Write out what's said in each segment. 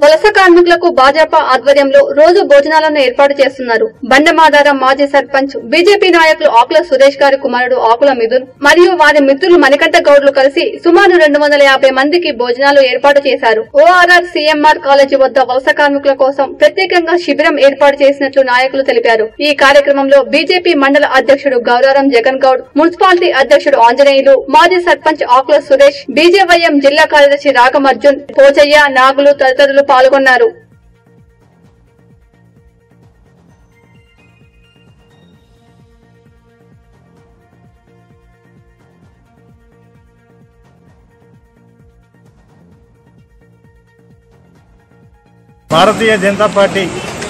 వలస కార్మికులకు భాజపా ఆధ్వర్యంలో రోజు భోజనాలను ఏర్పాటు చేస్తున్నారు బండమాదారం మాజీ సర్పంచ్ బీజేపీ నాయకులు ఆకుల సురేష్ గారి కుమారుడు ఆకుల మిథున్ మరియు వారి మిత్రులు మణికంఠ గౌడ్లు కలిసి సుమారు రెండు వందల యాభై మందికి భోజనాలు ఏర్పాటు చేశారు ఓఆర్ఆర్ సీఎంఆర్ కాలేజీ వద్ద వలస కార్మికుల కోసం ప్రత్యేకంగా శిబిరం ఏర్పాటు చేసినట్లు నాయకులు తెలిపారు ఈ కార్యక్రమంలో బీజేపీ మండల అధ్యక్షుడు గౌరారం జగన్ గౌడ్ మున్సిపాలిటీ అధ్యక్షుడు ఆంజనేయులు మాజీ సర్పంచ్ ఆకుల సురేష్ బీజేవైఎం జిల్లా కార్యదర్శి రాగమర్జున్ పోచయ్య నాగులు తదితరులు పాల్గొన్నారు భారతీయ జనతా పార్టీ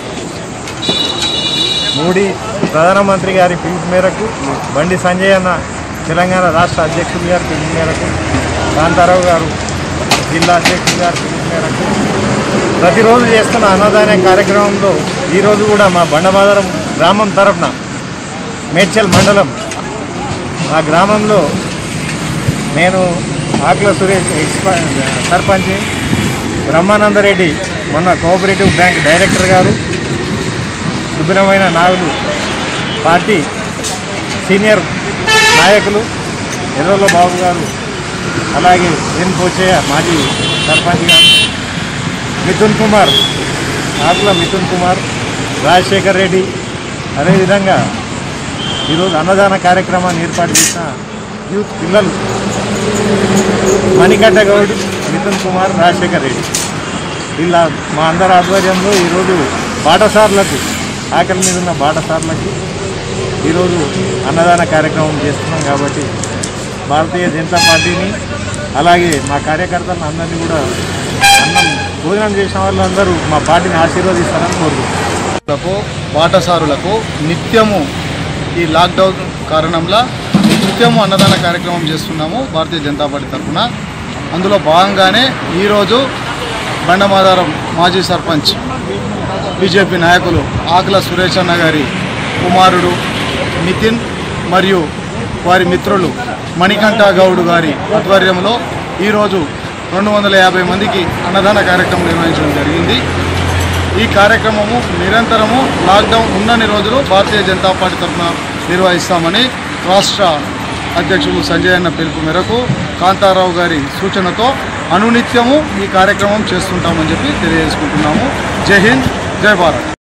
మోడీ ప్రధానమంత్రి గారి పిలుపు మేరకు బండి సంజయ్ అన్న తెలంగాణ రాష్ట్ర అధ్యక్షులు గారి పిలుపు మేరకు కాంతారావు గారు జిల్లా అధ్యక్షులు గారి పిలుపు మేరకు ప్రతిరోజు చేస్తున్న అన్నదాన కార్యక్రమంలో ఈరోజు కూడా మా బండమాదరం గ్రామం తరఫున మేడ్చల్ మండలం మా గ్రామంలో నేను ఆకుల సురేష్ ఎక్స్ప సర్పంచ్ బ్రహ్మానందరెడ్డి మొన్న కోఆపరేటివ్ బ్యాంక్ డైరెక్టర్ గారు సుబ్రహ్మణ్య నాగులు పార్టీ సీనియర్ నాయకులు ఎర్రల బాబు గారు అలాగే ఎన్ పోచయ్య మాజీ సర్పంచ్ గారు మిథున్ కుమార్ ఆకుల మిథున్ కుమార్ రాజశేఖర్ రెడ్డి అదేవిధంగా ఈరోజు అన్నదాన కార్యక్రమాన్ని ఏర్పాటు చేసిన యూత్ పిల్లలు మణికంఠ గౌడ్ మిథున్ కుమార్ రాజశేఖర్ రెడ్డి వీళ్ళ మా అందరి ఆధ్వర్యంలో ఈరోజు బాటసార్లకు ఆకలి మీద ఉన్న బాటసార్లకు ఈరోజు అన్నదాన కార్యక్రమం చేస్తున్నాం కాబట్టి భారతీయ జనతా పార్టీని అలాగే మా కార్యకర్తలను అందరినీ కూడా అన్నం భోజనం చేసిన వాళ్ళందరూ మా పార్టీని ఆశీర్వదిస్తారని కోరుకుంటున్నాం లకు బాటసారులకు నిత్యము ఈ లాక్డౌన్ కారణంలో నిత్యము అన్నదాన కార్యక్రమం చేస్తున్నాము భారతీయ జనతా పార్టీ తరఫున అందులో భాగంగానే ఈరోజు బండమాధారం మాజీ సర్పంచ్ బీజేపీ నాయకులు ఆకుల సురేష్ అన్న గారి కుమారుడు నితిన్ మరియు వారి మిత్రులు మణికంఠ గౌడ్ గారి ఆధ్వర్యంలో ఈరోజు రెండు వందల యాభై మందికి అన్నదాన కార్యక్రమం నిర్వహించడం జరిగింది ఈ కార్యక్రమము నిరంతరము లాక్డౌన్ ఉన్నన్ని రోజులు భారతీయ జనతా పార్టీ తరఫున నిర్వహిస్తామని రాష్ట్ర అధ్యక్షులు సంజయ్ అన్న పిలుపు మేరకు కాంతారావు గారి సూచనతో అనునిత్యము ఈ కార్యక్రమం చేస్తుంటామని చెప్పి తెలియజేసుకుంటున్నాము జై హింద్ జై భారత్